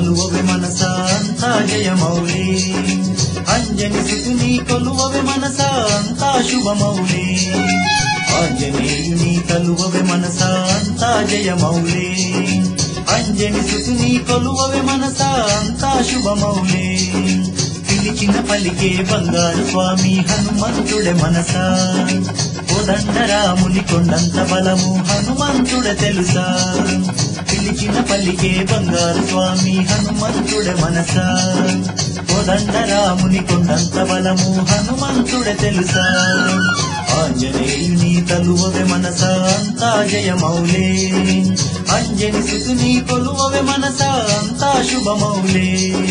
తలువవె మనస అంతా జయమౌలే అంజని సుతుని కొలువవె మనస అంతా శుభమౌలే ఆంజనేయుని తలువవె మనస అంతా జయమౌలే అంజని సుతుని కొలువవె మనస అంతా శుభమౌలే పిలిచిన పలికే బంగారు స్వామి హనుమంతుడే మనస కోదండరాముని కొండంత బలము హనుమంతుడే తెలుసా పిలిచిన పలికే బంగారు స్వామి హనుమంతుడే మనస కోదండరాముని కొండంత బలము హనుమంతుడే తెలుసా ఆంజనేయుని తలువవె మనస అంతా జయమౌలే అంజని సుతుని కొలువవె మనస అంతా శుభమౌలే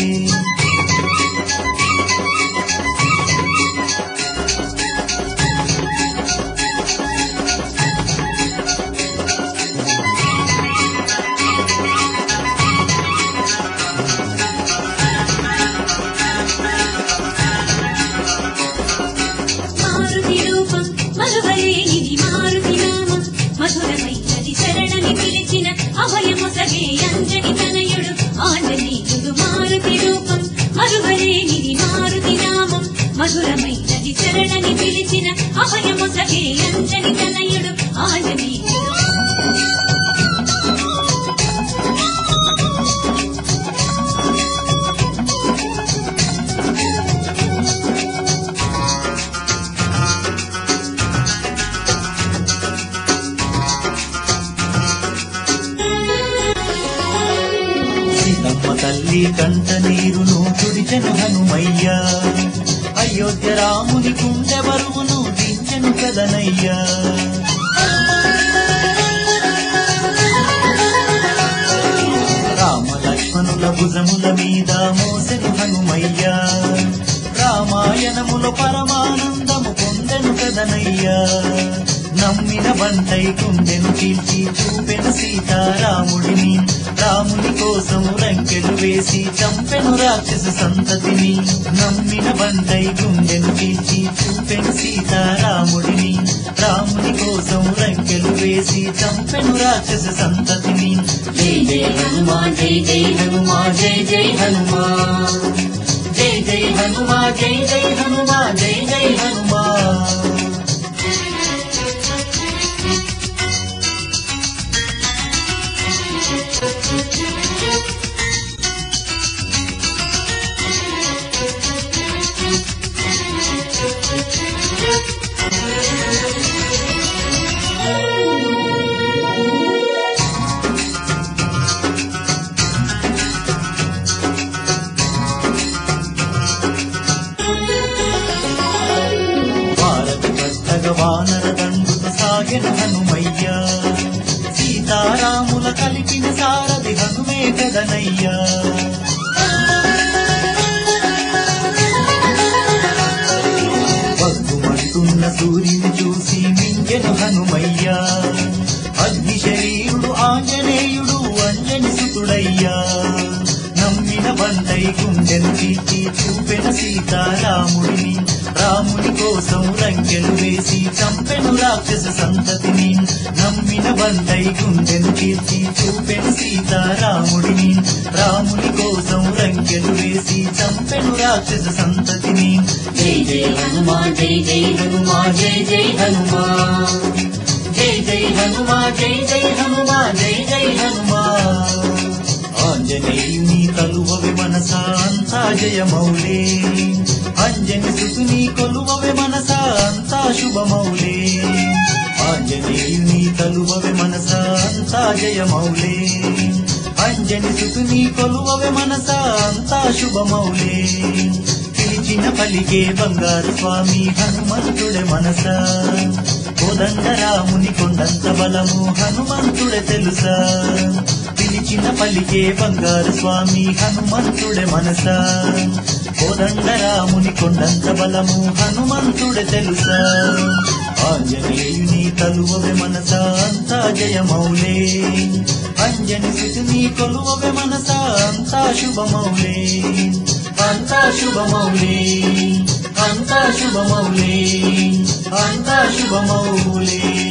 మారుతి రూపం మరువలేనిది మారుతి నామం మధురమైనది శరణని పిలిచిన అభయమొసగే అంజని తనయుడు ఆంజనేయుడు మారుతి రూపం మరువలేనిది మారుతి నామం మధురమైనది శరణని పిలిచిన అభయమొసగే అంజని తనయుడు ఆంజనేయుడు సీతమ్మ తల్లి కంట నీరును తుడిచెను హనుమయ్యా అయోధ్య రాముని గుండె బరువును దించెను కదనయ్యా రామ లక్ష్మణుల భుజముల మీద మోసెను హనుమయ్యా రామాయణములో పరమానందము పొందెను కదనయ్యా నమ్మిన బంటై గుండెను చీల్చి చూపెను సీతారాముడిని రాముని కోసం రంకెలు వేసి చంపెను రాక్షస సంతతిని నమ్మిన బంటై గుండెను చీల్చి చూపెను సీతారాముడిని రాముని కోసం రంకెలు వేసి చంపెను రాక్షస సంతతిని జై జై హనుమా జై జై హనుమా జై జై హనుమా జై జై హనుమా జై జై హనుమా జై జై హనుమా భారతి భక్తగ వానర దండుత సాగిన హనుమయ్యా సీతారాముల కలిపిన సారథి హనుమే కదనయ్యా పద్దుమంటున్న సూర్యుని చూసి మింగెను హనుమయ్యా అగ్ని శరీరుడు ఆంజనేయుడు అంజని సుతుడయ్యా నమ్మిన బండై గుండెను చీచి చూపెన సీతారాముడిని రాముని కోసం రంకెలు వేసి చంపెను రాక్షస సంతతిని నమ్మిన బండై గుండెను చీల్చి చూపెను సీతారాముడిని రాముని కోసం రంకెలు వేసి చంపెను రాక్షస సంతతిని జై జై హనుమా జై జై హనుమా జై జై హనుమా జై జై హనుమా జై జై హనుమా జై జై హనుమా ఆంజనేయుని తలువవె మనస అంతా జయమౌలే అంజని సుతుని కొలువవె మనస అంతా శుభమౌలే ఆంజనేయుని తలువవె మనస అంతా జయమౌలే అంజని సుతుని కొలువవె మనస అంతా శుభమౌలే పిలిచిన పలికే బంగారు స్వామి హనుమంతుడే మనస కోదండరాముని కొండంత బలము హనుమంతుడే తెలుసా పిలిచిన పలికే బంగారు స్వామి హనుమంతుడే మనస కోదండరాముని కొండంత బలము హనుమంతుడే తెలుసా ఆంజనేయుని తలువవె మనస అంతా జయమౌలే అంజని సుతుని కొలువవె మనస అంతా శుభమౌలే అంతా శుభమౌలే అంతా శుభమౌలే అంతా శుభమౌలే